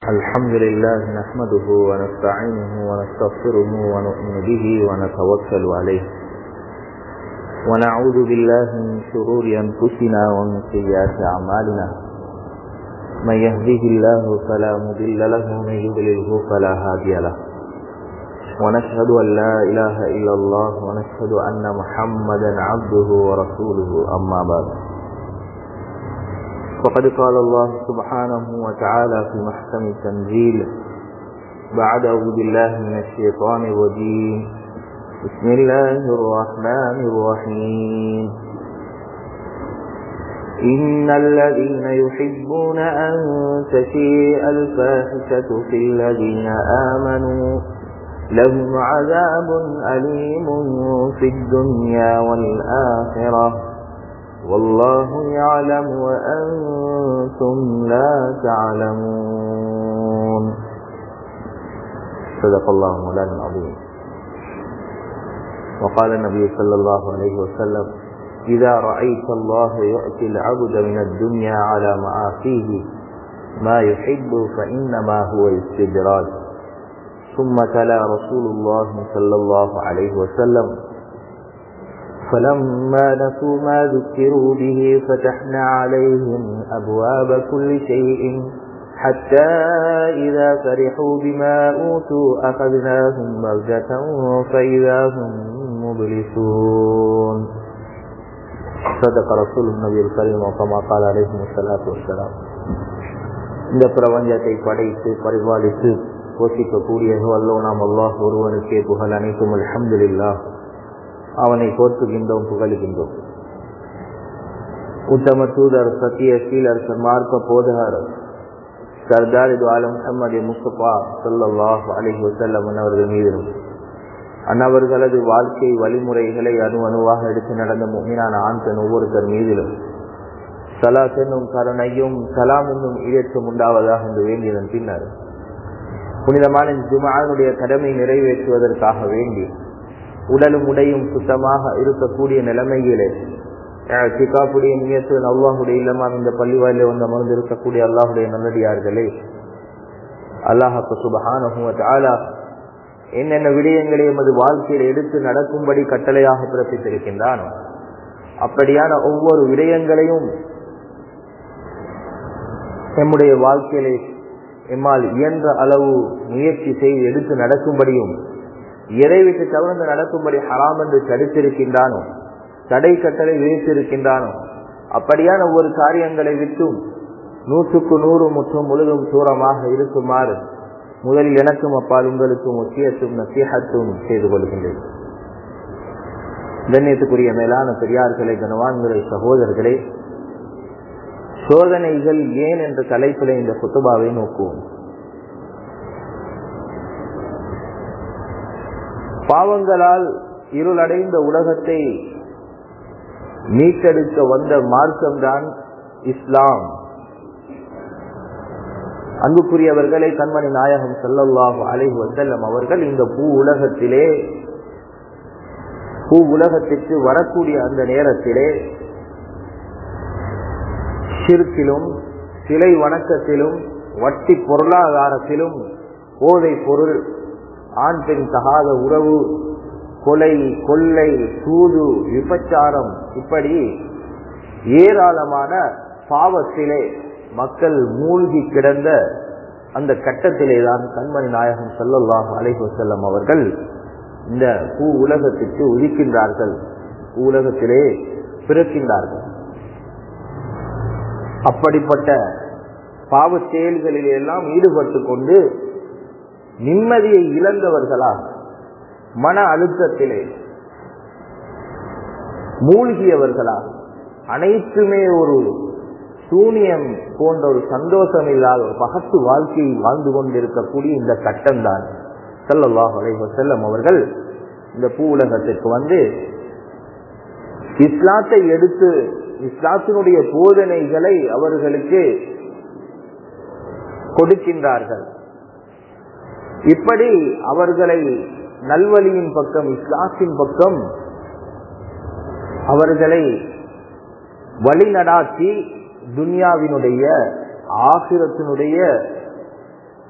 الحمد لله نحمده ونستعينه ونستغفره ونؤمن به ونتوكل عليه ونعوذ بالله من شرور أنفسنا ومن سيئات أعمالنا من يهده الله فلا مضل له ومن يضلله فلا هادي له ونشهد أن لا إله إلا الله ونشهد أن محمدا عبده ورسوله أما بعد فقد قال الله سبحانه وتعالى في محكم التنزيل بعد أعوذ بالله من الشيطان الرجيم بسم الله الرحمن الرحيم إن الذين يحبون أن تشيء الفاحشة في الذين آمنوا لهم عذاب أليم في الدنيا والآخرة والله يعلم وأنتم لا تعلمون صدق الله مولانا العظيم وقال النبي صلى الله عليه وسلم إذا رأيت الله يؤتي العبد من الدنيا على معافيه ما يحب فإنما هو استدراج ثم تلا رسول الله صلى الله عليه وسلم فلما نسوا ما ذكروا به فتحنا عليهم أبواب كل شيء حتى إذا فرحوا بما أوتوا أخذناهم بغتة فإذا هم مبلسون صدق رسول النبي الكريم وكما قال عليه الصلاة والسلام இந்த பிரபஞ்சத்தை படைத்து பரிபாலித்து போஷிக்கக்கூடிய வல்லோ நாம் அல்லாஹ் ஒருவனுக்கே புகழ் அனைத்தும் அலமதுல்லா அவனை போற்றுகின்றோம் புகழுகின்றோம் உத்தம தூதர் சத்திய சீலர் சன்மார்க்க போதகர் சர்தார் இது ஆலம் முகமது முஸ்தபா சொல்லாஹ் அலிஹி வசல்லம் அவர்கள் மீதும் அன்னவர்களது வாழ்க்கை வழிமுறைகளை அணு அணுவாக எடுத்து நடந்த மீனான ஆண் பெண் ஒவ்வொருத்தர் மீதிலும் சலாத் என்னும் கருணையும் சலாம் என்னும் ஈழச்சம் உண்டாவதாக என்று வேண்டியதன் பின்னர் புனிதமான ஜுமானுடைய கடமை நிறைவேற்றுவதற்காக வேண்டி உடலும் உடையும் சுத்தமாக இருக்கக்கூடிய நிலைமையிலே சிக்காப்புடைய முயற்சி அல்லாஹுடைய இல்லமா இந்த பள்ளிவாயில வந்து அமர்ந்து இருக்கக்கூடிய அல்லாஹுடைய நல்லடியார்களே அல்லாஹாக்கு சுபஹான என்னென்ன விடயங்களை எமது வாழ்க்கையில் எடுத்து நடக்கும்படி கட்டளையாக பிறப்பித்திருக்கின்றானோ அப்படியான ஒவ்வொரு விடயங்களையும் எம்முடைய வாழ்க்கையிலே எம்மால் இயன்ற அளவு முயற்சி செய்து எடுத்து நடக்கும்படியும் எதை விட்டு தவிர்த்து நடக்கும்படி ஹராம் என்று தடுத்திருக்கின்றானோ தடை கட்டளை விதித்திருக்கின்றானோ அப்படியான ஒவ்வொரு காரியங்களை விட்டும் நூற்றுக்கு நூறு முற்றும் முழுதும் தூரமாக இருக்குமாறு முதலில் எனக்கும் அப்பால் உங்களுக்கும் ஒத்தியத்தும் நசீகத்தும் செய்து கொள்கின்றேன் கண்ணியத்துக்குரிய மேலான பெரியார்களே கனவான்களே சகோதரர்களே சோதனைகள் ஏன் என்ற தலைப்பில் இந்த குத்துபாவை நோக்குவோம் பாவங்களால் இருளடைந்த உலகத்தை மீட்டெடுக்க வந்த மார்க்கம்தான் இஸ்லாம் அன்புக்குரியவர்களை கண்மணி நாயகம் செல்லல்லாஹு அலைஹு வசல்லம் அவர்கள் இந்த பூ உலகத்திலே பூ உலகத்திற்கு வரக்கூடிய அந்த நேரத்திலே சிறுக்கிலும் சிலை வணக்கத்திலும் வட்டி பொருளாதாரத்திலும் போதை பொருள் ஆண் பெண் தகாத உறவு கொலை கொள்ளை சூது விபச்சாரம் இப்படி ஏராளமான பாவத்திலே மக்கள் மூழ்கி கிடந்த அந்த கட்டத்திலே தான் கண்மணி நாயகம் செல்லல்லாஹ் அலைஹு செல்லம் அவர்கள் இந்த பூ உலகத்திற்கு உதிக்கின்றார்கள் பூ உலகத்திலே பிறக்கின்றார்கள் அப்படிப்பட்ட பாவ செயல்களில் எல்லாம் ஈடுபட்டு கொண்டு நிம்மதியை இழந்தவர்களாக மன அழுத்தத்திலே மூழ்கியவர்களாக அனைத்துமே ஒரு சூனியம் போன்ற ஒரு சந்தோஷம் இல்லாத ஒரு பகத்து வாழ்க்கையை வாழ்ந்து கொண்டிருக்கக்கூடிய இந்த கட்டம்தான் செல்லல்லாஹ் அலைவ செல்லம் அவர்கள் இந்த பூ உலகத்திற்கு வந்து இஸ்லாத்தை எடுத்து இஸ்லாத்தினுடைய போதனைகளை அவர்களுக்கு கொடுக்கின்றார்கள் இப்படி அவர்களை நல்வழியின் பக்கம் இஸ்லாத்தின் பக்கம் அவர்களை வழிநடாத்தி துன்யாவினுடைய ஆசிரத்தினுடைய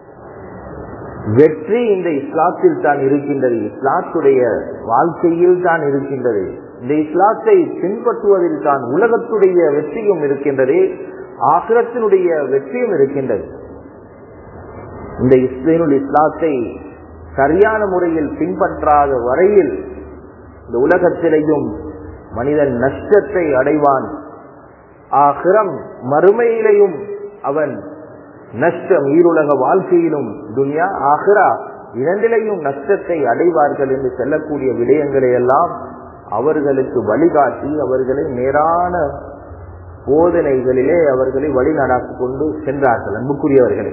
வெற்றி இந்த இஸ்லாத்தில் தான் இருக்கின்றது இஸ்லாத்துடைய வாழ்க்கையில் தான் இருக்கின்றது இந்த இஸ்லாத்தை பின்பற்றுவதில் தான் உலகத்துடைய வெற்றியும் இருக்கின்றது ஆகிரத்தினுடைய வெற்றியும் இருக்கின்றது இந்த இஸ்லேனுள் இஸ்லாத்தை சரியான முறையில் பின்பற்றாத வரையில் இந்த உலகத்திலேயும் மனிதன் நஷ்டத்தை அடைவான் ஆகிரம் மறுமையிலையும் அவன் நஷ்டம் ஈருலக வாழ்க்கையிலும் துன்யா ஆகிரா இரண்டிலையும் நஷ்டத்தை அடைவார்கள் என்று செல்லக்கூடிய விடயங்களை எல்லாம் அவர்களுக்கு வழிகாட்டி அவர்களை நேரான போதனைகளிலே அவர்களை வழிநடாத்தி கொண்டு சென்றார்கள் அன்புக்குரியவர்களே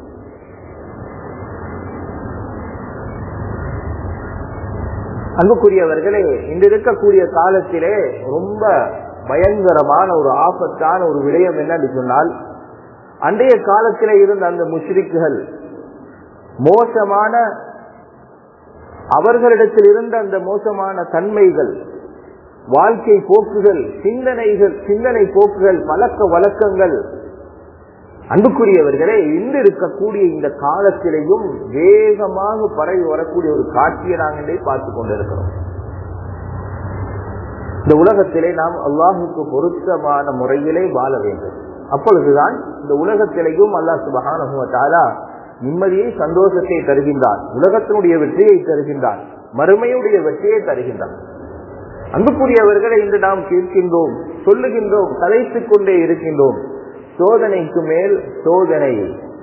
அன்புக்குரியவர்களே இன்று இருக்கக்கூடிய காலத்திலே ரொம்ப பயங்கரமான ஒரு ஆபத்தான ஒரு விடயம் என்னன்னு சொன்னால் அன்றைய காலத்திலே இருந்த அந்த முஷ்ரிக்குகள் மோசமான அவர்களிடத்தில் இருந்த அந்த மோசமான தன்மைகள் வாழ்க்கை போக்குகள் சிந்தனைகள் சிந்தனை போக்குகள் பழக்க வழக்கங்கள் அன்புக்குரியவர்களே இன்று இருக்கக்கூடிய இந்த காலத்திலேயும் வேகமாக பரவி வரக்கூடிய ஒரு காட்சியை நாங்கள் பார்த்து கொண்டிருக்கிறோம் இந்த உலகத்திலே நாம் அல்லாஹுக்கு பொருத்தமான முறையிலே வாழ வேண்டும் அப்பொழுதுதான் இந்த உலகத்திலேயும் அல்லாஹ் சுபகானுவத்தாலா நிம்மதியை சந்தோஷத்தை தருகின்றார் உலகத்தினுடைய வெற்றியை தருகின்றார் மறுமையுடைய வெற்றியை தருகின்றார் அன்புக்குரியவர்களை இன்று நாம் கேட்கின்றோம் சொல்லுகின்றோம் கலைத்துக் கொண்டே இருக்கின்றோம் சோதனைக்கு மேல் சோதனை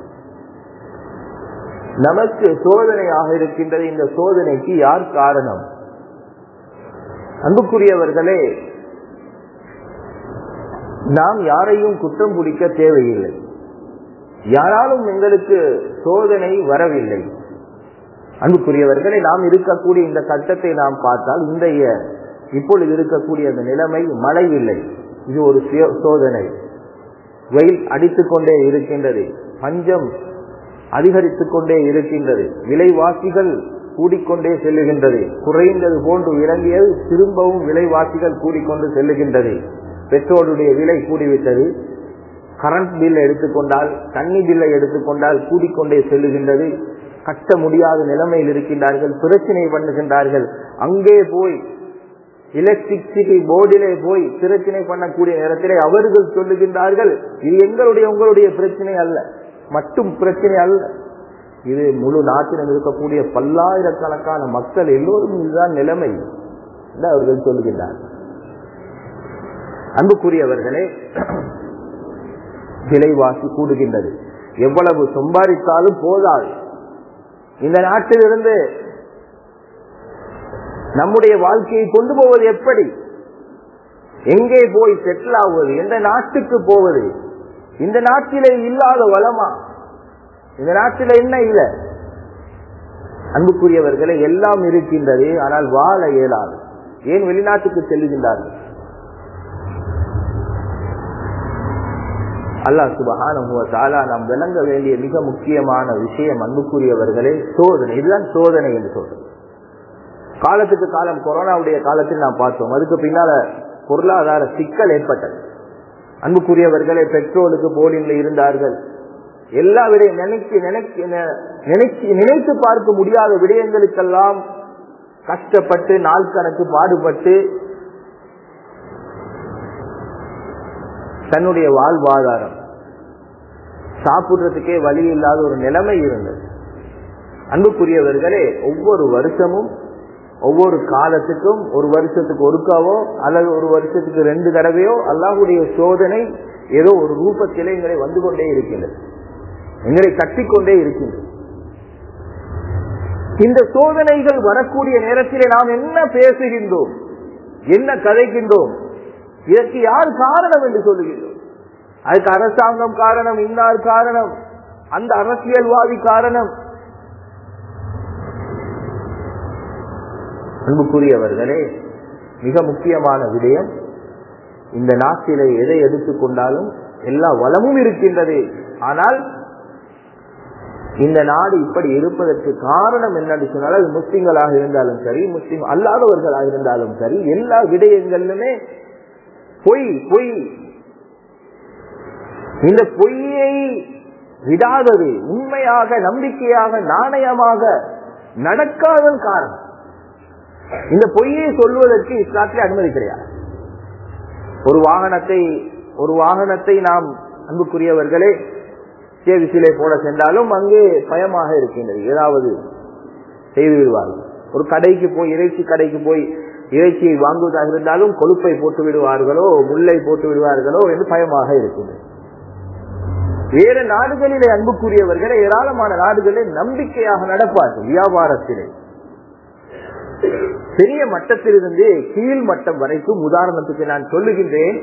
நமக்கு சோதனையாக இருக்கின்றது இந்த சோதனைக்கு யார் காரணம் அன்புக்குரியவர்களே நாம் யாரையும் குற்றம் பிடிக்க தேவையில்லை யாராலும் எங்களுக்கு சோதனை வரவில்லை அன்புக்குரியவர்களை நாம் இருக்கக்கூடிய இந்த கட்டத்தை நாம் பார்த்தால் இன்றைய இப்பொழுது இருக்கக்கூடிய அந்த நிலைமை மழை இல்லை இது ஒரு சோதனை வெயில் அடித்துக் கொண்டே இருக்கின்றது பஞ்சம் அதிகரித்துக் கொண்டே இருக்கின்றது விலைவாசிகள் கூடிக்கொண்டே செல்லுகின்றது குறைந்தது போன்று விளங்கியது திரும்பவும் விலைவாசிகள் கூடிக்கொண்டு செல்லுகின்றது பெட்ரோலுடைய விலை கூடிவிட்டது கரண்ட் பில்லை எடுத்துக்கொண்டால் தண்ணி பில்லை எடுத்துக்கொண்டால் கூடிக்கொண்டே செல்லுகின்றது கட்ட முடியாத நிலைமையில் இருக்கின்றார்கள் பிரச்சனை பண்ணுகின்றார்கள் அங்கே போய் எலக்ட்ரிசிட்டி போர்டிலே போய் பிரச்சனை பண்ணக்கூடிய நேரத்திலே அவர்கள் சொல்லுகின்றார்கள் இது எங்களுடைய உங்களுடைய பிரச்சனை அல்ல மட்டும் பிரச்சனை அல்ல இது முழு நாட்டிலும் இருக்கக்கூடிய பல்லாயிரக்கணக்கான மக்கள் எல்லோரும் இதுதான் நிலைமை என்று அவர்கள் சொல்லுகின்றார்கள் அன்புக்குரியவர்களே விலைவாசி கூடுகின்றது எவ்வளவு சம்பாதித்தாலும் போதாது இந்த நாட்டிலிருந்து நம்முடைய வாழ்க்கையை கொண்டு போவது எப்படி எங்கே போய் செட்டில் ஆகுவது எந்த நாட்டுக்கு போவது இந்த நாட்டிலே இல்லாத வளமா இந்த நாட்டில என்ன இல்லை அன்புக்குரியவர்களை எல்லாம் இருக்கின்றது ஆனால் வாழ இயலாது ஏன் வெளிநாட்டுக்கு செல்லுகின்றார்கள் அல்லாஹ் சுபகான நாம் விளங்க வேண்டிய மிக முக்கியமான விஷயம் அன்புக்குரியவர்களே சோதனை இதுதான் சோதனை என்று சொல்றோம் காலத்துக்கு காலம் கொரோனாவுடைய காலத்தில் நாம் பார்த்தோம் அதுக்கு பின்னால பொருளாதார சிக்கல் ஏற்பட்டது அன்புக்குரியவர்களே பெட்ரோலுக்கு போலின்ல இருந்தார்கள் எல்லா விடயம் நினைச்சு நினைச்சு நினைச்சு நினைத்து பார்க்க முடியாத விடயங்களுக்கெல்லாம் கஷ்டப்பட்டு நாள் கணக்கு பாடுபட்டு தன்னுடைய வாழ்வாதாரம் சாப்பிடுறதுக்கே வழி இல்லாத ஒரு நிலைமை இருந்தது அன்புக்குரியவர்களே ஒவ்வொரு வருஷமும் ஒவ்வொரு காலத்துக்கும் ஒரு வருஷத்துக்கு ஒருக்காவோ அல்லது ஒரு வருஷத்துக்கு ரெண்டு தடவையோ அல்லாஹுடைய சோதனை ஏதோ ஒரு ரூபத்திலே எங்களை வந்து கொண்டே இருக்கின்றது எங்களை கட்டிக்கொண்டே இருக்கின்றது இந்த சோதனைகள் வரக்கூடிய நேரத்திலே நாம் என்ன பேசுகின்றோம் என்ன கதைக்கின்றோம் இதற்கு யார் காரணம் என்று சொல்லுகின்றோம் அதுக்கு அரசாங்கம் காரணம் இன்னார் காரணம் அந்த அரசியல்வாதி காரணம் அன்புக்குரியவர்களே மிக முக்கியமான விடயம் இந்த நாட்டிலே எதை எடுத்துக்கொண்டாலும் எல்லா வளமும் இருக்கின்றது ஆனால் இந்த நாடு இப்படி இருப்பதற்கு காரணம் என்னன்னு சொன்னால் அது முஸ்லிம்களாக இருந்தாலும் சரி முஸ்லிம் அல்லாதவர்களாக இருந்தாலும் சரி எல்லா விடயங்களிலுமே பொய் பொய் இந்த பொய்யை விடாதது உண்மையாக நம்பிக்கையாக நாணயமாக நடக்காதன் காரணம் இந்த பொய்யை சொல்வதற்கு இஸ்லாத்திலே அனுமதி கிடையாது ஒரு வாகனத்தை ஒரு வாகனத்தை நாம் அன்புக்குரியவர்களே சேவிசிலே போட சென்றாலும் அங்கே பயமாக இருக்கின்றது ஏதாவது செய்து விடுவார்கள் ஒரு கடைக்கு போய் இறைச்சி கடைக்கு போய் இறைச்சியை வாங்குவதாக இருந்தாலும் கொழுப்பை போட்டு விடுவார்களோ முல்லை போட்டு விடுவார்களோ என்று பயமாக இருக்கின்றது வேறு நாடுகளிலே அன்புக்குரியவர்களை ஏராளமான நாடுகளில் நம்பிக்கையாக நடப்பார்கள் வியாபாரத்திலே பெரிய மட்டத்திலிருந்து கீழ் மட்டம் வரைக்கும் உதாரணத்துக்கு நான் சொல்லுகின்றேன்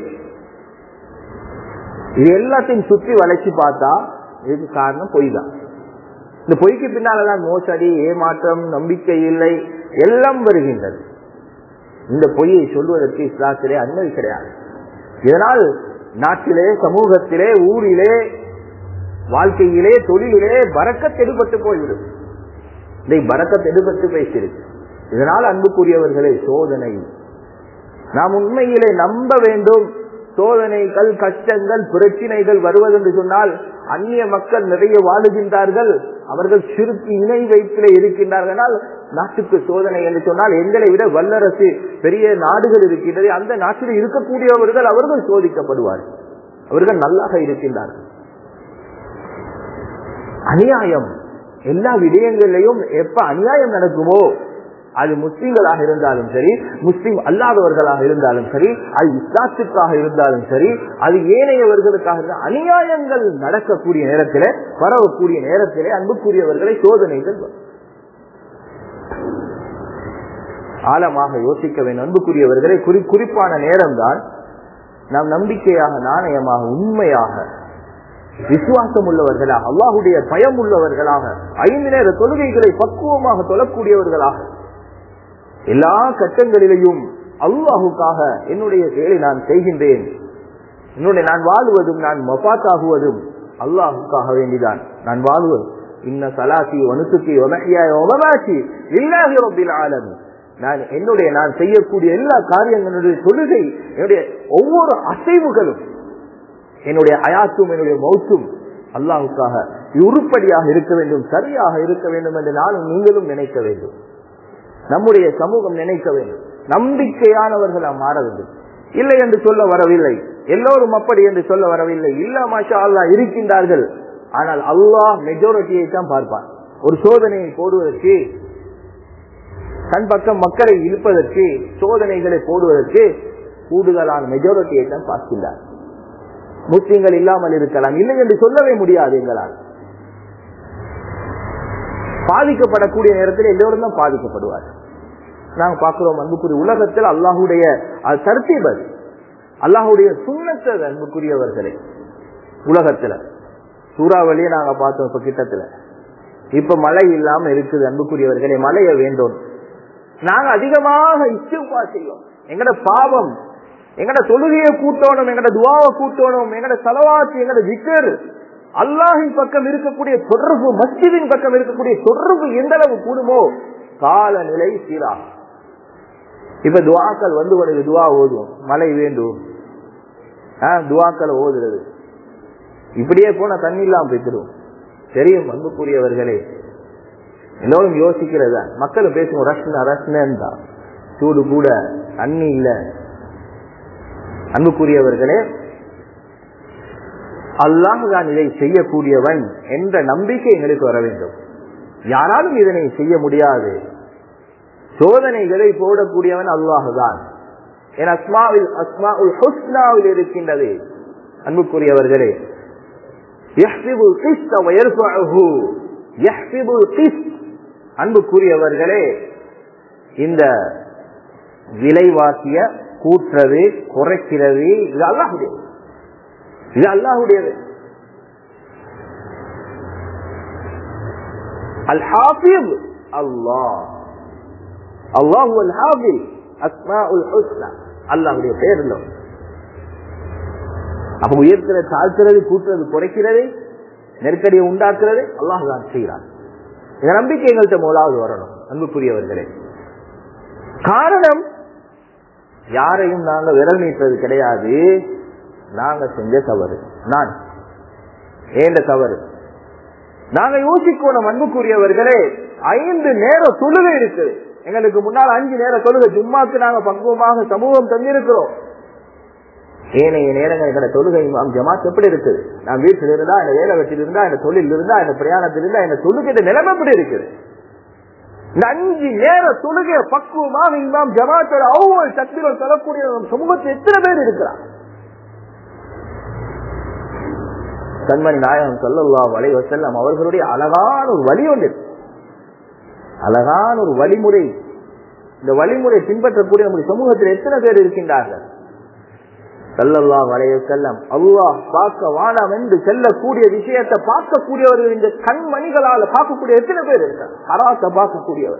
இது எல்லாத்தையும் சுற்றி வளைச்சு பார்த்தா இதுக்கு காரணம் பொய் தான் இந்த பொய்க்கு பின்னால்தான் மோசடி ஏமாற்றம் நம்பிக்கை இல்லை எல்லாம் வருகின்றது இந்த பொய்யை சொல்வதற்கு இஸ்லாத்திலே அனுமதி கிடையாது இதனால் நாட்டிலே சமூகத்திலே ஊரிலே வாழ்க்கையிலே தொழிலிலே பறக்கத் எடுபட்டு போய்விடும் இதை பறக்கத் எடுபட்டு பேசியிருக்கு இதனால் அன்புக்குரியவர்களே சோதனை நாம் உண்மையிலே நம்ப வேண்டும் சோதனைகள் கஷ்டங்கள் பிரச்சினைகள் வருவதென்று சொன்னால் அந்நிய மக்கள் நிறைய வாழுகின்றார்கள் அவர்கள் சிறுக்கு இணை வைப்பிலே இருக்கின்றார்கள் நாட்டுக்கு சோதனை என்று சொன்னால் எங்களை விட வல்லரசு பெரிய நாடுகள் இருக்கின்றது அந்த நாட்டில் இருக்கக்கூடியவர்கள் அவர்கள் சோதிக்கப்படுவார்கள் அவர்கள் நல்லாக இருக்கின்றார்கள் அநியாயம் எல்லா விடயங்களிலையும் எப்ப அநியாயம் நடக்குமோ அது முஸ்லீம்களாக இருந்தாலும் சரி முஸ்லீம் அல்லாதவர்களாக இருந்தாலும் சரி அது இஸ்லாத்துக்காக இருந்தாலும் சரி அது ஏனையவர்களுக்காக இருந்தால் அநியாயங்கள் நடக்கக்கூடிய நேரத்திலே பரவக்கூடிய நேரத்திலே அன்புக்குரியவர்களை சோதனைகள் ஆழமாக யோசிக்க வேண்டும் அன்புக்குரியவர்களை குறி குறிப்பான நேரம்தான் நாம் நம்பிக்கையாக நாணயமாக உண்மையாக விசுவாசம் உள்ளவர்களாக அல்லாஹுடைய பயம் உள்ளவர்களாக ஐந்து நேர தொழுகைகளை பக்குவமாக தொழக்கூடியவர்களாக எல்லா கட்டங்களிலேயும் அல்லாஹுக்காக என்னுடைய செயலை நான் செய்கின்றேன் என்னுடைய நான் வாழ்வதும் நான் மபாத்தாகுவதும் அல்லாஹுக்காக வேண்டிதான் நான் வாழ்வது இன்ன சலாசி வனுசுக்கி ஒமமாச்சி இல்லாஹி ரபில் ஆலமி நான் என்னுடைய நான் செய்யக்கூடிய எல்லா காரியங்களுடைய தொழுகை என்னுடைய ஒவ்வொரு அசைவுகளும் என்னுடைய அயாத்தும் என்னுடைய மௌத்தும் அல்லாஹுக்காக உருப்படியாக இருக்க வேண்டும் சரியாக இருக்க வேண்டும் என்று நானும் நீங்களும் நினைக்க வேண்டும் நம்முடைய சமூகம் நினைக்க வேண்டும் நம்பிக்கையானவர்கள் மாற வேண்டும் இல்லை என்று சொல்ல வரவில்லை எல்லோரும் அப்படி என்று சொல்ல வரவில்லை இல்ல மாஷா அல்லா இருக்கின்றார்கள் ஆனால் அல்லாஹ் மெஜாரிட்டியை தான் பார்ப்பான் ஒரு சோதனையை போடுவதற்கு தன் பக்கம் மக்களை இழுப்பதற்கு சோதனைகளை போடுவதற்கு கூடுதலான மெஜாரிட்டியை தான் பார்க்கின்றார் முஸ்லிம்கள் இல்லாமல் இருக்கலாம் இல்லை என்று சொல்லவே முடியாது எங்களால் பாதிக்கப்படக்கூடிய நேரத்தில் எல்லோரும் தான் பாதிக்கப்படுவார் நாங்க பார்க்கிறோம் அன்புக்குரிய உலகத்தில் அல்லாஹுடைய அது தர்த்தீபது அல்லாஹுடைய சுண்ணத்தை அன்புக்குரியவர்களே உலகத்துல சூறாவளியை நாங்க பார்த்தோம் இப்ப கிட்டத்துல இப்ப மழை இல்லாம இருக்குது அன்புக்குரியவர்களே மழைய வேண்டும் நாங்க அதிகமாக இச்சுப்பா செய்வோம் எங்கட பாவம் எங்கட தொழுகையை கூட்டணும் எங்கட துவாவை கூட்டணும் எங்கட செலவாச்சு எங்கட விக்கர் அல்லாஹின் பக்கம் இருக்கக்கூடிய தொடர்பு மஸ்ஜிதின் பக்கம் இருக்கக்கூடிய தொடர்பு எந்த அளவு கூடுமோ காலநிலை சீராகும் இப்ப துவாக்கள் வந்து வருது துவா ஓதுவோம் மழை வேண்டும் துவாக்களை ஓதுறது இப்படியே போன தண்ணி இல்லாம போய்த்திடும் தெரியும் அன்புக்குரியவர்களே எல்லோரும் யோசிக்கிறதா மக்களும் பேசுவோம் ரஷ்னா ரஷ்னன் தான் சூடு கூட தண்ணி இல்ல அன்புக்குரியவர்களே அல்லாஹ் தான் இதை செய்யக்கூடியவன் என்ற நம்பிக்கை எங்களுக்கு வர வேண்டும் யாராலும் இதனை செய்ய முடியாது சோதனைகளை போடக்கூடியவன் அல்லாஹுதான் என் அஸ்மாவில் அஸ்மாவுல் ஹுஸ்னாவில் இருக்கின்றது அன்புக்குரியவர்களே அன்புக்குரியவர்களே இந்த விலைவாசிய கூட்டுறது குறைக்கிறது இது அல்லாஹுடையது இது அல்லாஹுடையது அல் ஹாஃபிப் அல்லாஹ் அல்லாஹு அல் ஹாஃபில் அஸ்மாஉல் ஹுஸ்னா அல்லாஹ்வுடைய பெயர் இல்லை அப்ப உயர்த்துறது தாழ்த்துறது கூட்டுறது குறைக்கிறது நெருக்கடியை உண்டாக்குறது அல்லாஹ் தான் செய்கிறான் இந்த நம்பிக்கை எங்கள்கிட்ட முதலாவது வரணும் அன்புக்குரியவர்களே காரணம் யாரையும் நாங்க விரல் நீட்டுறது கிடையாது நாங்க செஞ்ச தவறு நான் ஏண்ட தவறு நாங்க யோசிக்கணும் அன்புக்குரியவர்களே ஐந்து நேர தொழுகை இருக்குது எங்களுக்கு முன்னால் அஞ்சு நேர தொழுகை ஜும்மாக்கு நாங்க பக்குவமாக சமூகம் தந்திருக்கிறோம் ஏனைய நேரங்கள் எங்கட தொழுகை இமாம் ஜமாத் எப்படி இருக்குது நான் வீட்டில் இருந்தா இந்த வேலை வெட்டில் இருந்தா இந்த தொழில் இருந்தா இந்த பிரயாணத்தில் இருந்தா இந்த தொழுகை நிலைமை எப்படி இருக்குது இந்த அஞ்சு நேர தொழுகை பக்குவமாக இமாம் ஜமாத்தோட ஒவ்வொரு சக்திகள் சொல்லக்கூடிய சமூகத்தில் எத்தனை பேர் இருக்கிறார் கண்மணி நாயகம் சொல்லல்லா வலை வசல்லாம் அவர்களுடைய அழகான ஒரு வழி ஒன்று இருக்கு. அழகான ஒரு வழிமுறை இந்த வழிமுறை பின்பற்றக்கூடிய நம்முடைய சமூகத்தில் எத்தனை பேர் இருக்கின்றார்கள் சல்லல்லா வலைய செல்லம் அல்லாஹ் பார்க்க வாழாம் என்று செல்லக்கூடிய விஷயத்தை பார்க்கக்கூடியவர்கள் இந்த கண்மணிகளால் பார்க்கக்கூடிய எத்தனை பேர் இருக்காங்க ஹராச பார்க்கக்கூடியவர்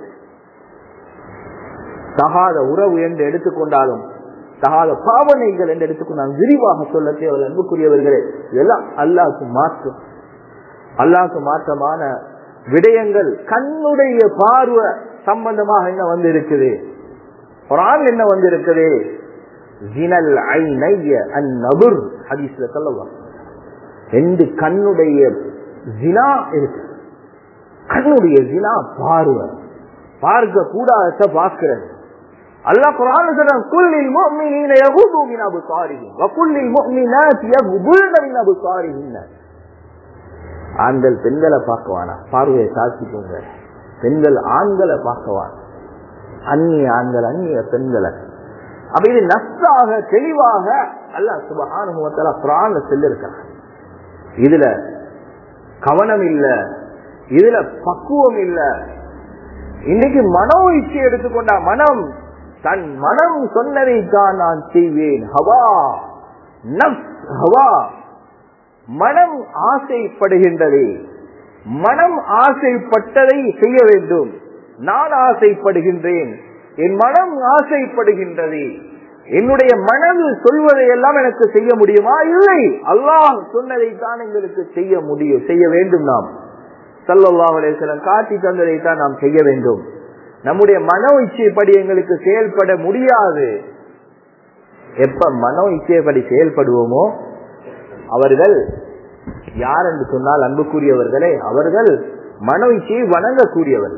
தகாத உறவு என்று எடுத்துக்கொண்டாலும் தகாத பாவனைகள் என்று எடுத்துக்கொண்டாலும் விரிவாக சொல்ல தேவை அன்புக்குரியவர்களே இதெல்லாம் அல்லாஹ்க்கு மாற்றம் அல்லாஹ்க்கு மாற்றமான விடயங்கள் கண்ணுடைய பார்வை சம்பந்தமாக என்ன வந்து இருக்குது குரான் என்ன வந்து இருக்குது ஜினல் ஐநைய அந்நபுர் ஹதீஸ்ல சொல்லலாம் ரெண்டு கண்ணுடைய ஜினா இருக்கு கண்ணுடைய ஜினா பார்வை பார்க்க கூடாத பார்க்கிறது அல்லாஹ் குர்ஆன் சொல்றான் குல்லில் முஃமினீன யகுது மின் அப்சாரிஹிம் வ குல்லில் முஃமினாத் யகுதுன மின் அப்சாரிஹின் ஆண்கள் பெண்களை பார்க்கவானா பார்வையை சாட்சிக்கோங்க பெண்கள் ஆண்களை பார்க்கவான் அந்நிய ஆண்கள் அந்நிய பெண்களை அப்ப இது நஷ்டாக தெளிவாக அல்லாஹ் சுபஹானுவத்தால குரான்ல சொல்லிருக்கிறான் இதுல கவனம் இல்ல இதுல பக்குவம் இல்ல இன்னைக்கு மனோ இச்சை எடுத்துக்கொண்டா மனம் தன் மனம் சொன்னதை தான் நான் செய்வேன் ஹவா நஃப்ஸ் ஹவா மனம் ஆசைப்படுகின்றது மனம் ஆசைப்பட்டதை செய்ய வேண்டும் நான் ஆசைப்படுகின்றேன் என் மனம் ஆசைப்படுகின்றது என்னுடைய மனது சொல்வதை எல்லாம் எனக்கு செய்ய முடியுமா இல்லை அல்லாஹ் சொன்னதை தான் எங்களுக்கு செய்ய முடியும் செய்ய வேண்டும் நாம் சல்லாஹ் அலேஸ்வரம் காட்டி தந்ததை தான் நாம் செய்ய வேண்டும் நம்முடைய மனோ இச்சைப்படி எங்களுக்கு செயல்பட முடியாது எப்ப மனோ இச்சைப்படி செயல்படுவோமோ அவர்கள் யார் என்று சொன்னால் அன்புக்குரியவர்களே அவர்கள் மனோ இச்சையை வணங்கக்கூடியவர்கள்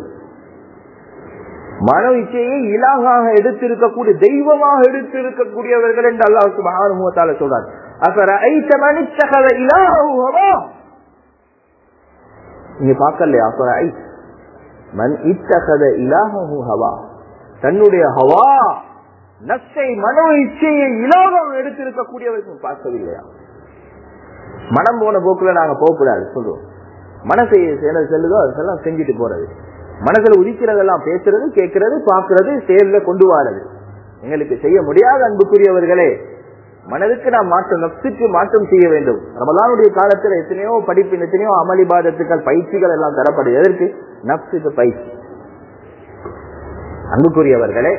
மனோ இச்சையை இலாகாக எடுத்திருக்கக்கூடிய தெய்வமாக எடுத்திருக்கக்கூடியவர்கள் என்று அல்லாஹ் சுபஹானுவத்தால சொல்றார் அப்புறம் ஐத்த மனிச்சகத இலாகவா நீங்க பார்க்கலையா அப்புறம் ஐ மன் இத்தகத இலாகஹு ஹவா தன்னுடைய ஹவா நச்சை மனோ இச்சையை இலாகம் எடுத்திருக்கக்கூடியவர்கள் பார்க்கவில்லையா மனம் போன போக்குல நாங்க போகக்கூடாது சொல்றோம் மனசை என்ன செல்லுதோ அதெல்லாம் செஞ்சுட்டு போறது மனசுல உதிக்கிறதெல்லாம் பேசுறது கேட்கறது பாக்குறது செயல்ல கொண்டு வாரது எங்களுக்கு செய்ய முடியாத அன்புக்குரியவர்களே மனதுக்கு நாம் மாற்றம் நப்சுக்கு மாற்றம் செய்ய வேண்டும் ரமலானுடைய காலத்துல எத்தனையோ படிப்பு எத்தனையோ அமளிபாதத்துக்கள் பயிற்சிகள் எல்லாம் தரப்படுது எதற்கு நப்சுக்கு பயிற்சி அன்புக்குரியவர்களே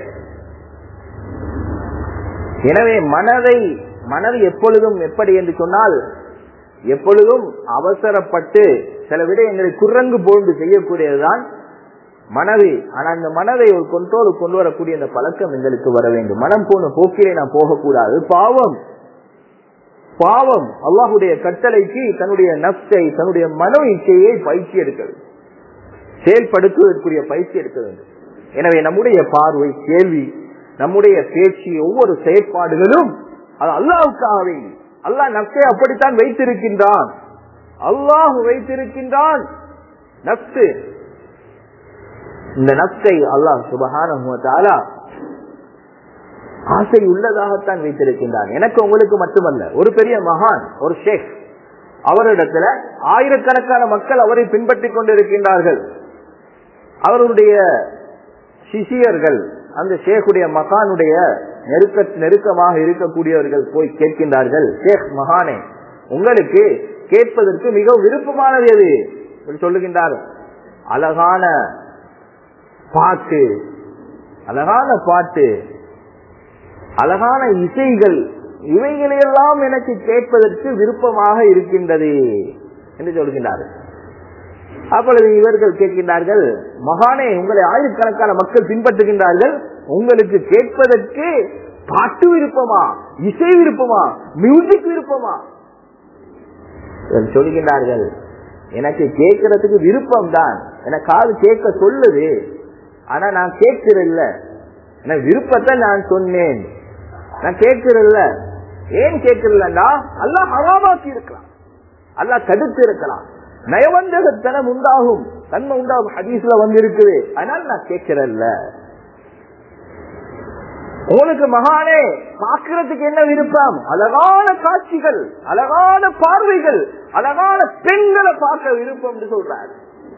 எனவே மனதை மனது எப்பொழுதும் எப்படி என்று சொன்னால் எப்பொழுதும் அவசரப்பட்டு சில விடயங்களை குரங்கு போன்று செய்யக்கூடியதுதான் மனது ஆனா அந்த மனதை ஒரு கொண்டோடு கொண்டு வரக்கூடிய அந்த பழக்கம் எங்களுக்கு வர வேண்டும் மனம் போன போக்கிலே நாம் போகக்கூடாது பாவம் பாவம் அல்லாஹுடைய கட்டளைக்கு தன்னுடைய நப்சை தன்னுடைய மனோ இச்சையை பயிற்சி எடுக்க வேண்டும் செயல்படுத்துவதற்குரிய பயிற்சி எடுக்க வேண்டும் எனவே நம்முடைய பார்வை கேள்வி நம்முடைய பேச்சு ஒவ்வொரு செயற்பாடுகளும் அது அல்லாவுக்காகவே அல்லாஹ் நப்சை அப்படித்தான் வைத்திருக்கின்றான் அல்லாஹ் வைத்திருக்கின்றான் நப்சு இந்த நப்சை அல்லாஹ் சுபகான ஆசை உள்ளதாகத்தான் வைத்திருக்கின்றான் எனக்கு உங்களுக்கு மட்டுமல்ல ஒரு பெரிய மகான் ஒரு ஷேக் அவரிடத்துல ஆயிரக்கணக்கான மக்கள் அவரை பின்பற்றிக் கொண்டிருக்கின்றார்கள் அவருடைய சிஷியர்கள் அந்த ஷேக்குடைய மகானுடைய நெருக்க நெருக்கமாக இருக்கக்கூடியவர்கள் போய் கேட்கின்றார்கள் ஷேக் மகானே உங்களுக்கு கேட்பதற்கு மிகவும் விருப்பமானது எது சொல்லுகின்றார் அழகான பாட்டு அழகான பாட்டு அழகான இசைகள் இவைகளையெல்லாம் எனக்கு கேட்பதற்கு விருப்பமாக இருக்கின்றது என்று சொல்கின்றார்கள் அப்பொழுது இவர்கள் கேட்கின்றார்கள் மகானே உங்களை ஆயிரக்கணக்கான மக்கள் பின்பற்றுகின்றார்கள் உங்களுக்கு கேட்பதற்கு பாட்டு விருப்பமா இசை விருப்பமா மியூசிக் விருப்பமா சொல்கின்றார்கள் எனக்கு கேட்கறதுக்கு விருப்பம் தான் எனக்கு காது கேட்க சொல்லுது ஆனா நான் கேட்கிறல்ல எனக்கு விருப்பத்தை நான் சொன்னேன் நான் கேட்கிறல்ல ஏன் கேட்கிறல்லன்னா அல்லாஹ் ஹராமாக்கி இருக்கலாம் அல்லாஹ் தடுத்து இருக்கலாம் நயவஞ்சகத்தனம் உண்டாகும் தன்மை உண்டாகும் ஹதீஸ்ல வந்து இருக்குது அதனால நான் கேட்கிறல்ல உங்களுக்கு மகானே பார்க்கறதுக்கு என்ன விருப்பம் அழகான காட்சிகள் அழகான பார்வைகள் அழகான பெண்களை பார்க்க விருப்பம் என்று சொல்றாரு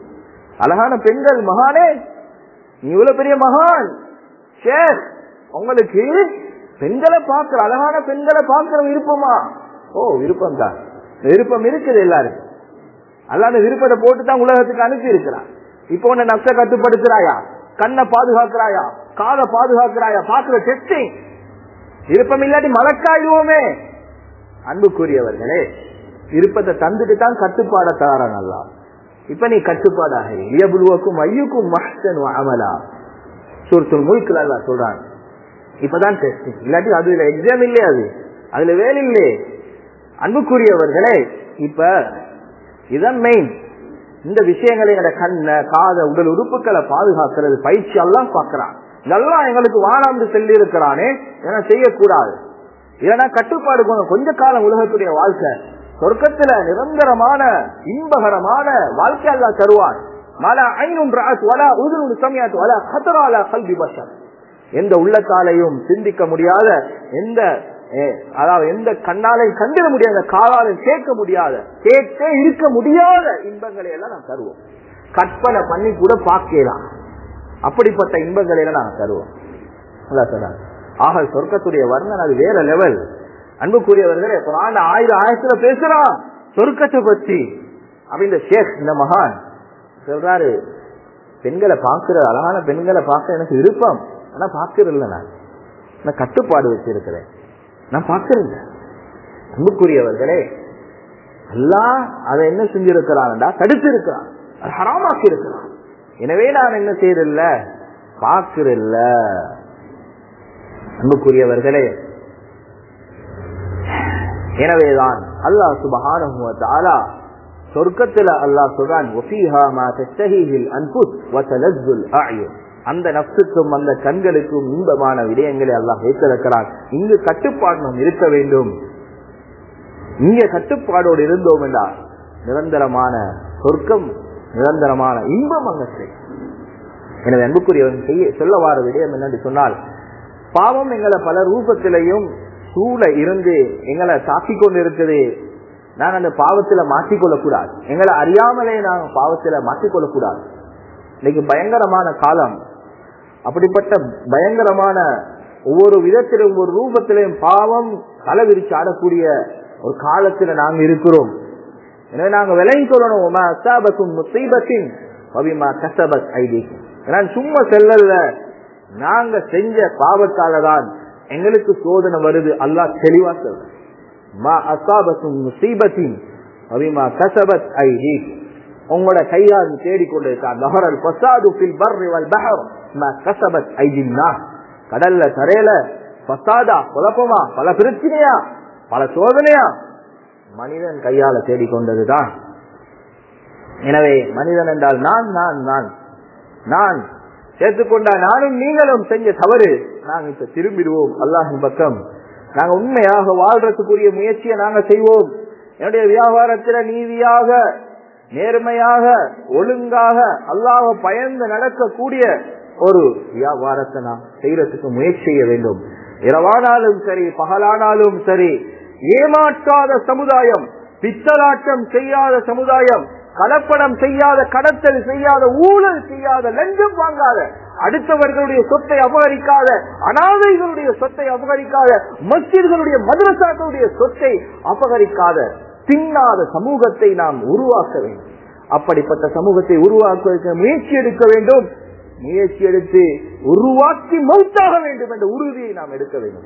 அழகான பெண்கள் மகானே நீ இவ்வளவு பெரிய மகான் ஷேக் உங்களுக்கு பெண்களை பார்க்கிற அழகான பெண்களை பார்க்கிற விருப்பமா ஓ விருப்பம் தான் விருப்பம் இருக்குது எல்லாருக்கும் அல்லாத விருப்பத்தை போட்டு தான் உலகத்துக்கு அனுப்பி இருக்கிறான் இப்போ உன்னை நஷ்ட கட்டுப்படுத்துறாயா கண்ணை பாதுகாக்கிறாயா காதை பாதுகாக்கிறாயா பாக்குற டெஸ்டிங் விருப்பம் இல்லாட்டி மலக்காயிடுவோமே அன்புக்குரியவர்களே விருப்பத்தை தந்துட்டு தான் கட்டுப்பாட தாரான் அல்லா இப்ப நீ கட்டுப்பாடாக இயபுலுவக்கும் ஐயுக்கும் மஹ்சன் அமலா சூரத்துல் முழுக்கல் அல்லா சொல்றான் இப்பதான் டெஸ்டிங் இல்லாட்டி அதுல எக்ஸாம் இல்லையே அது அதுல வேலை இல்லையே அன்புக்குரியவர்களே இப்ப இதான் மெயின் இந்த விஷயங்களை எங்க கண்ண காத உடல் உறுப்புகளை பாதுகாக்கிறது பயிற்சி எல்லாம் பார்க்கிறான் இதெல்லாம் எங்களுக்கு வானாந்து சொல்லி இருக்கிறானே இதெல்லாம் செய்யக்கூடாது இதெல்லாம் கட்டுப்பாடு போன கொஞ்ச காலம் உலகத்துடைய வாழ்க்கை சொர்க்கத்துல நிரந்தரமான இன்பகரமான வாழ்க்கை எல்லாம் தருவான் மல ஐநூன் வலா உதுனு சமயாத்து வலா ஹத்தரால கல்வி பஷர் எந்த உள்ளத்தாலையும் சிந்திக்க முடியாத எந்த அதாவது எந்த கண்ணாலையும் கண்டிட முடியாத காலாலையும் கேட்க முடியாத கேட்டே இருக்க முடியாத இன்பங்களை எல்லாம் நாம் தருவோம் கற்பனை பண்ணி கூட பார்க்கலாம் அப்படிப்பட்ட இன்பங்களை எல்லாம் நாங்கள் தருவோம் ஆக சொர்க்கத்துடைய வர்ணன் அது வேற லெவல் அன்புக்குரியவர்களே குரான் ஆயிரம் ஆயிரத்துல பேசுறான் சொர்க்கத்தை பத்தி அப்ப இந்த ஷேக் இந்த மகான் சொல்றாரு பெண்களை பார்க்கிற அழகான பெண்களை பார்க்க எனக்கு விருப்பம் ஆனா பார்க்கறதில்ல நான் நான் கட்டுப்பாடு வச்சிருக்கிறேன் நான் பார்க்கறேன் அன்புக்குரியவர்களே எல்லாம் அதை என்ன செஞ்சிருக்கிறான்டா தடுத்து இருக்கிறான் அது ஹராமாக்கி இருக்கிறான் எனவே நான் என்ன செய்யறதில்ல பார்க்கறதில்ல அன்புக்குரியவர்களே எனவேதான் அல்லாஹ் சுபஹான சொர்க்கத்துல அல்லாஹ் சொல்றான் அந்த நப்சுக்கும் அந்த கண்களுக்கும் இன்பமான விடயங்களை அல்லாஹ் வைத்திருக்கிறான் இங்கு கட்டுப்பாடு இருக்க வேண்டும் இங்க கட்டுப்பாடோடு இருந்தோம் என்றால் நிரந்தரமான சொர்க்கம் நிரந்தரமான இன்பம் அங்க எனவே அன்புக்குரியவன் செய்ய சொல்ல வார விடயம் என்னன்னு சொன்னால் பாவம் எங்களை பல ரூபத்திலையும் சூழ இருந்து எங்களை தாக்கி கொண்டு இருக்குது நாங்க அந்த பாவத்துல மாற்றிக்கொள்ளக்கூடாது எங்களை அறியாமலே நாங்க பாவத்துல மாற்றிக்கொள்ளக்கூடாது இன்னைக்கு பயங்கரமான காலம் அப்படிப்பட்ட பயங்கரமான ஒவ்வொரு விதத்திலும் ஒரு ரூபத்திலையும் பாவம் தலைவிரிச்சு ஆடக்கூடிய ஒரு காலத்துல நாங்க இருக்கிறோம் எனவே நாங்க விலையும் சொல்லணும் அசாபக்கும் முசீபத்தின் பவிமா கசபத் ஐதீக்கும் நான் சும்மா செல்லல நாங்க செஞ்ச பாவத்தால தான் எங்களுக்கு சோதனை வருது அல்லாஹ் தெளிவா சொல்ற மா அசாபத்தும் முசீபத்தின் பவிமா கசபத் ஐதீக்கும் உங்களோட கையால் தேடிக்கொண்டிருக்கார் நகரல் பசாது பில் பர்ரி வல் பஹர் மா கசபத் ஐதின்னா கடல்ல தரையில பசாதா குழப்பமா பல பிரச்சனையா பல சோதனையா மனிதன் கையால தேடிக்கொண்டதுதான் எனவே மனிதன் என்றால் நான் நான் நான் நான் சேர்த்துக்கொண்டா நானும் நீங்களும் செஞ்ச தவறு நாங்க இப்ப திரும்பிடுவோம் அல்லாஹின் பக்கம் நாங்க உண்மையாக வாழ்றதுக்குரிய முயற்சியை நாங்க செய்வோம் என்னுடைய வியாபாரத்துல நீதியாக நேர்மையாக ஒழுங்காக அல்லாஹ பயந்து நடக்கக்கூடிய ஒரு வியாபாரத்தை நாம் செய்யறதுக்கு முயற்சி செய்ய வேண்டும் இரவானாலும் சரி பகலானாலும் சரி ஏமாற்றாத சமுதாயம் பித்தலாட்டம் செய்யாத சமுதாயம் கலப்படம் செய்யாத கடத்தல் செய்யாத ஊழல் செய்யாத லஞ்சம் வாங்காத அடுத்தவர்களுடைய சொத்தை அபகரிக்காத அனாதைகளுடைய சொத்தை அபகரிக்காத மஸ்ஜிர்களுடைய மதரசாக்களுடைய சொத்தை அபகரிக்காத தின்னாத சமூகத்தை நாம் உருவாக்க வேண்டும் அப்படிப்பட்ட சமூகத்தை உருவாக்குவதற்கு முயற்சி எடுக்க வேண்டும் முயற்சி எடுத்து உருவாக்கி மௌத்தாக வேண்டும் என்ற உறுதியை நாம் எடுக்க வேண்டும்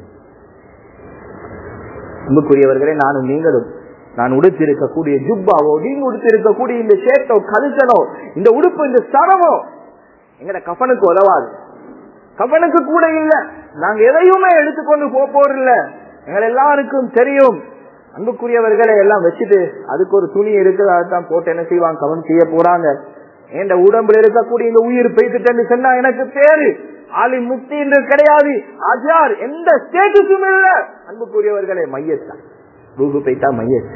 அன்புக்குரியவர்களே நானும் நீங்களும் நான் உடுத்திருக்கக்கூடிய ஜுப்பாவோ நீங்க உடுத்திருக்கக்கூடிய இந்த ஷேட்டோ கல்சனோ இந்த உடுப்பு இந்த சரமோ எங்கட கஃபனுக்கு உதவாது கஃபனுக்கு கூட இல்ல நாங்க எதையுமே எடுத்துக்கொண்டு போக போறதில்ல எங்கள் எல்லாருக்கும் தெரியும் அன்புக்குரியவர்களை எல்லாம் வச்சுட்டு அதுக்கு ஒரு துணி இருக்குது அதான் போட்டு என்ன செய்வாங்க கவனம் செய்ய போறாங்க என் உடம்புல இருக்கக்கூடிய இந்த உயிர் பெய்துட்டேன்னு சொன்னா எனக்கு பேரு ஆலி முக்தி என்று கிடையாது அஜார் எந்த ஸ்டேட்டஸும் இல்ல அன்புக்குரியவர்களே மையத்தான் ரூபு பெய்தா மையத்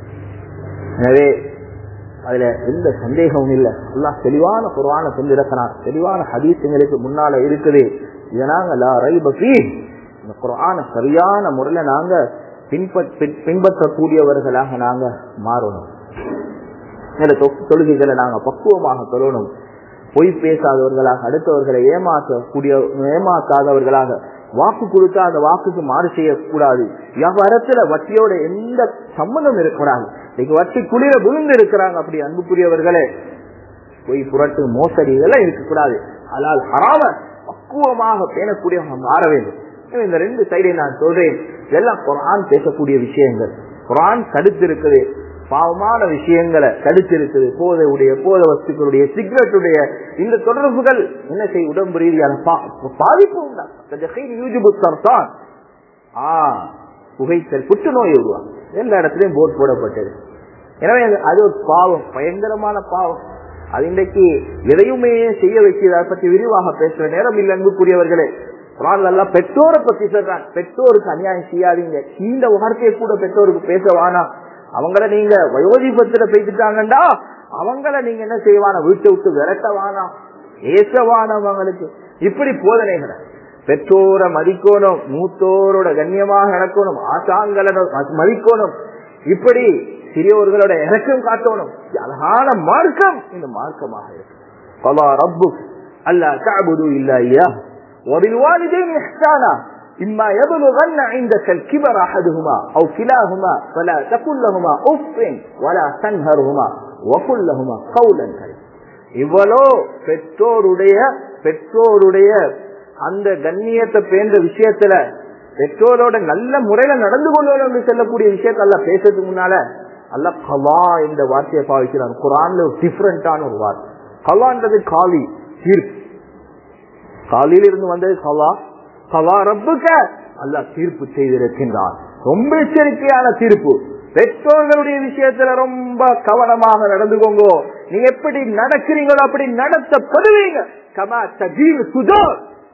எனவே அதுல எந்த சந்தேகமும் இல்ல எல்லாம் தெளிவான குரான சொல்லிருக்கிறான் தெளிவான ஹதீஸ் எங்களுக்கு முன்னால இருக்குது இதை நாங்க லா ரைப ஃபீ இந்த குரான சரியான முறையில நாங்க பின்பற்ற பின்பற்றக்கூடியவர்களாக நாங்க மாறணும் இந்த தொழுகைகளை நாங்க பக்குவமாக தொழணும் பொய் பேசாதவர்களாக அடுத்தவர்களை ஏமாற்றக்கூடிய ஏமாற்றாதவர்களாக வாக்கு கொடுத்தா அந்த வாக்குக்கு மாறு செய்யக்கூடாது வியாபாரத்துல வட்டியோட எந்த சம்பந்தம் இருக்கக்கூடாது இன்னைக்கு வட்டி குளிர விழுந்து இருக்கிறாங்க அப்படி அன்புக்குரியவர்களே பொய் புரட்டு மோசடி இதெல்லாம் இருக்கக்கூடாது அதால் ஹராம பக்குவமாக பேணக்கூடியவங்க மாற வேண்டும் இந்த ரெண்டு சைடை நான் சொல்றேன் இதெல்லாம் குரான் பேசக்கூடிய விஷயங்கள் குரான் தடுத்து இருக்குது பாவமான விஷயங்களை தடுத்து இருக்குது போதையுடைய போத வஸ்துக்களுடைய சிகரெட்டுடைய இந்த தொடர்புகள் என்ன செய்ய உடம்பு ரீதியான பாதிப்பு உண்டான் புகைத்தல் புற்றுநோய் உருவாகும் எல்லா இடத்துலயும் போட் போடப்பட்டது எனவே அது ஒரு பாவம் பயங்கரமான பாவம் அது இன்றைக்கு எதையுமே செய்ய வைக்கிறத பற்றி விரிவாக பேசுற நேரம் இல்லை அன்புக்குரியவர்களே குரான் பெற்றோரை பத்தி சொல்றான் பெற்றோருக்கு அநியாயம் செய்யாதீங்க இந்த வார்த்தையை கூட பெற்றோருக்கு பேச வேணாம் அவங்கள நீங்க வயோதிபத்துல பேசிட்டாங்கண்டா அவங்கள நீங்க என்ன செய்வானா வீட்டை விட்டு விரட்டவானா ஏசவானா அவங்களுக்கு இப்படி போதனைகளை பெற்றோரை மதிக்கணும் மூத்தோரோட கண்ணியமாக நடக்கணும் ஆசாங்களை மதிக்கணும் இப்படி சிறியோர்களோட இறக்கம் காட்டணும் அழகான மார்க்கம் இந்த மார்க்கமாக இருக்கு அல்லா தாபுது இல்ல ஐயா وبالوالدين إحسانا إما يبلغن عندك الكبر أحدهما أو كلاهما فلا تقل لهما أف ولا تنهرهما وقل لهما قولا كريما இவ்வளோ பெற்றோருடைய பெற்றோருடைய அந்த கண்ணியத்தை பேர்ந்த விஷயத்துல பெற்றோரோட நல்ல முறையில நடந்து கொள்ளணும் செல்லக்கூடிய விஷயத்த அல்ல பேசுறதுக்கு முன்னால அல்ல கலா இந்த வார்த்தையை பாவிக்கிறான் குரான்ல ஒரு டிஃபரெண்டான ஒரு வார்த்தை கலான்றது காலி தீர்ப்பு காலில் இருந்து வந்தது கலா கலா ரப்புக்க அல்ல தீர்ப்பு செய்திருக்கின்றான் ரொம்ப எச்சரிக்கையான தீர்ப்பு பெற்றோர்களுடைய விஷயத்துல ரொம்ப கவனமாக நடந்துக்கோங்க நீங்க எப்படி நடக்கிறீங்களோ அப்படி நடத்தப்படுவீங்க கமா தஜீல் சுதோர்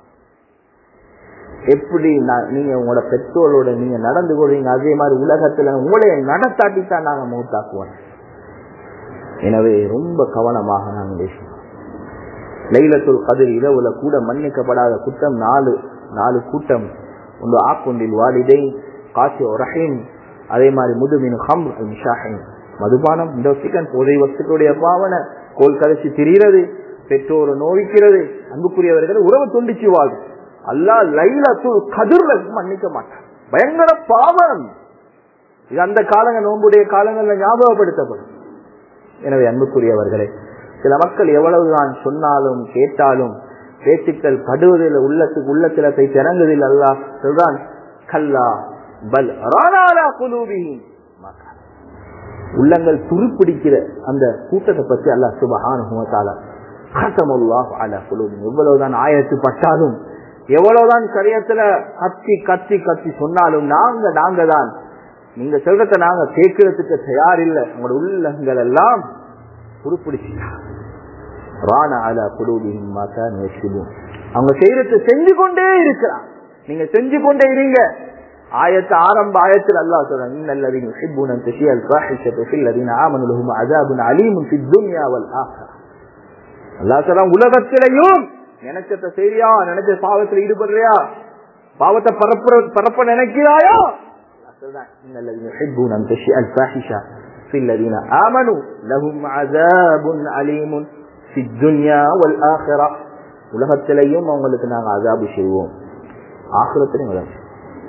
எப்படி நீங்க உங்களோட பெற்றோரோட நீங்க நடந்து கொள்றீங்க அதே மாதிரி உலகத்துல உங்களைய நடத்தாட்டித்தான் நாங்க மூத்தாக்குவோம் எனவே ரொம்ப கவனமாக நாங்க பேசணும் லைலத்துல் கதிர் இரவுல கூட மன்னிக்கப்படாத குற்றம் நாலு நாலு கூட்டம் ஒன்று ஆக்குண்டில் வாலிதை காசி ரஹீம் அதே மாதிரி முதுமின் ஹம் ஷாஹின் மதுபானம் இந்த சிக்கன் போதை வஸ்துக்களுடைய பாவனை கோல் கதைச்சு திரிகிறது பெற்றோரை நோவிக்கிறது அன்புக்குரியவர்கள் உறவு துண்டிச்சு வாழும் அல்லா லைலத்துல் கதிர்ல மன்னிக்க மாட்டான் பயங்கர பாவம் இது அந்த காலங்க நோன்புடைய காலங்கள்ல ஞாபகப்படுத்தப்படும் எனவே அன்புக்குரியவர்களே சில மக்கள் எவ்வளவுதான் சொன்னாலும் கேட்டாலும் பேச்சுக்கள் படுவதில் உள்ளத்துக்கு உள்ளத்துல போய் திறங்குதில் அல்லா சொல்றான் கல்லா பல் ரானாலா குலூபிஹிம் உள்ளங்கள் துருப்பிடிக்கிற அந்த கூட்டத்தை பத்தி அல்லா சுபஹானுவத்தால கசமுல்லாஹ் அலா குலூபி எவ்வளவுதான் ஆயத்து பட்டாலும் எவ்வளவுதான் கரியத்துல கத்தி கத்தி கத்தி சொன்னாலும் நாங்க நாங்க தான் நீங்க சொல்றத நாங்க கேட்கறதுக்கு தயார் இல்லை உங்களோட உள்ளங்கள் எல்லாம் துருப்பிடிச்சிட்டா ராணா அலா குலூபிஹிம் மாதா நேசிடும் அவங்க செய்யறது செஞ்சு கொண்டே இருக்கிறான் நீங்க செஞ்சு கொண்டே இருங்க ஆயத்து ஆரம்ப ஆயத்தில் அல்லாஹ் சொல்றாங்க இன்னல்லதீன யுஹிப்பூன அன் தஷிய அல்-ஃபாஹிஷத்து ஃபில் லதீன ஆமனு லஹும் அஸாபுன் அலீமுன் ஃபித் துன்யா வல் ஆখিরা அல்லாஹ் சொல்றான் உலகத்திலேயும் நினைச்சத சரியா நினைச்ச பாவத்துல ஈடுபடுறியா பாவத்தை பரப்புற பரப்ப நினைக்கிறாயா அல்லாஹ் சொல்றான் இன்னல்லதீன யுஹிப்பூன அன் தஷிய அல்-ஃபாஹிஷா ஃபில் லதீன ஆமனு லஹும் அஸாபுன் அலீமுன் ஃபித் துன்யா வல் ஆখিরা உலகத்திலேயும் அவங்களுக்கு நாங்க அசாபு செய்வோம் ஆகிரத்திலையும் உலகம்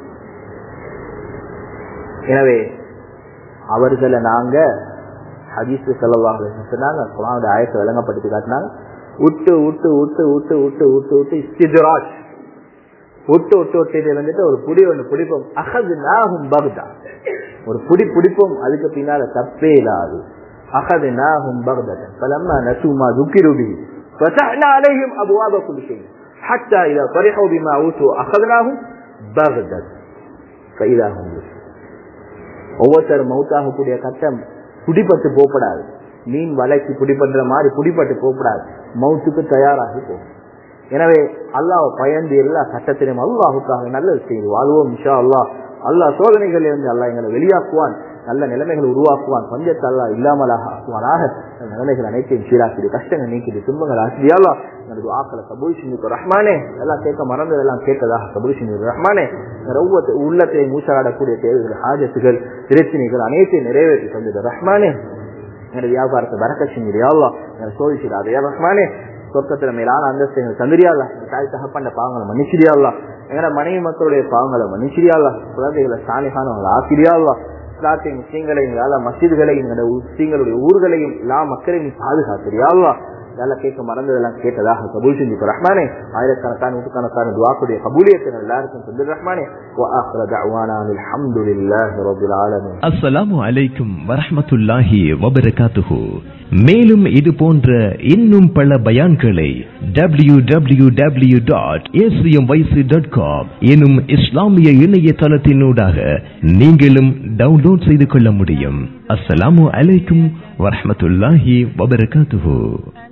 எனவே அவர்களை நாங்க ஹதீஸ் செலவாக சொன்னாங்க குரானுடைய ஆயத்தை விளங்கப்படுத்தி காட்டினாங்க விட்டு விட்டு விட்டு விட்டு விட்டு விட்டு விட்டு இஸ்திஜராஜ் விட்டு விட்டு விட்டு வந்துட்டு ஒரு புடி ஒன்று பிடிப்போம் அகது நாகும் பக்தா ஒரு புடி பிடிப்போம் அதுக்கு பின்னால தப்பே இல்லாது அகது நாகும் பக்தன் பலம்மா நசுமா துக்கிருபி فتحنا عليهم أبواب كل شيء حتى إذا فرحوا بما أوتوا أخذناهم بغدة فإذا هم يسرون ஒவ்வொருத்தரும் மௌத்தாகக்கூடிய கட்டம் பிடிபட்டு போகப்படாது மீன் வலைக்கு பிடிபடுற மாதிரி பிடிபட்டு போகப்படாது மௌத்துக்கு தயாராகி போகும் எனவே அல்லாஹ் பயந்து எல்லா கட்டத்திலும் அல்லாஹுக்காக நல்லது செய்து வாழ்வோம் இன்ஷா அல்லாஹ் அல்லாஹ் சோதனைகளில் இருந்து அல்லாஹ் எங்களை வெளியாக்குவான் நல்ல நிலைமைகளை உருவாக்குவான் பஞ்சத்தை அல்லாஹ் இல்லாமலாக ஆக்குவானாக அந்த நிலைமைகள் அனைத்தையும் சீராக்கிடு கஷ்டங்கள் நீக்கிடு துன்பங்கள் ஆசிரியாலா எனது ஆக்களை கபூல் செஞ்சு ரஹ்மானே எல்லாம் கேட்க மறந்ததெல்லாம் கேட்டதாக கபூல் செஞ்சு ரஹ்மானே ஒவ்வொரு உள்ளத்தை மூச்சாடக்கூடிய தேவைகள் ஹாஜத்துகள் பிரச்சனைகள் அனைத்தையும் நிறைவேற்றி தந்தது ரஹ்மானே என்னோட வியாபாரத்தை பறக்க செஞ்சிரியாவா என்னை சோதிச்சிடாது யா ரஹ்மானே சொர்க்கத்துல மேலான அந்தஸ்து எங்களுக்கு தந்திரியால தாய் தகப்பண்ட பாவங்களை மன்னிச்சிரியாவா எங்கட மனைவி மக்களுடைய பாவங்களை மன்னிச்சிரியாவா குழந்தைகளை சாணிகானவங்களை ஆசிரியாவா இஸ்லாத்தை முஸ்லீம்களையும் எல்லா மசிதுகளையும் எங்களோட முஸ்லீம்களுடைய ஊர்களையும் எல்லா மக்களையும் நீ பாதுகாத்திரியாவா இதெல்லாம் கேட்க மறந்ததெல்லாம் கேட்டதாக கபூல் செஞ்சு ரஹ்மானே ஆயிரக்கணக்கான நூற்றுக்கணக்கான துவாக்குடைய கபூலியத்தை எல்லாருக்கும் சொல்லு ரஹ்மானே وآخر دعوانا الحمد لله رب العالمين அஸ்ஸலாமு அலைக்கும் வரஹ்மத்துல்லாஹி வபரகாத்துஹு மேலும் இது போன்ற இன்னும் பல பயான்களை W W W dot dot com எனும் இஸ்லாமிய இணையதளத்தினூடாக நீங்களும் டவுன்லோட் செய்து கொள்ள முடியும் அஸ்ஸலாமு அலைக்கும் வரஹ்மத்துல்லாஹி வபரகாத்துஹு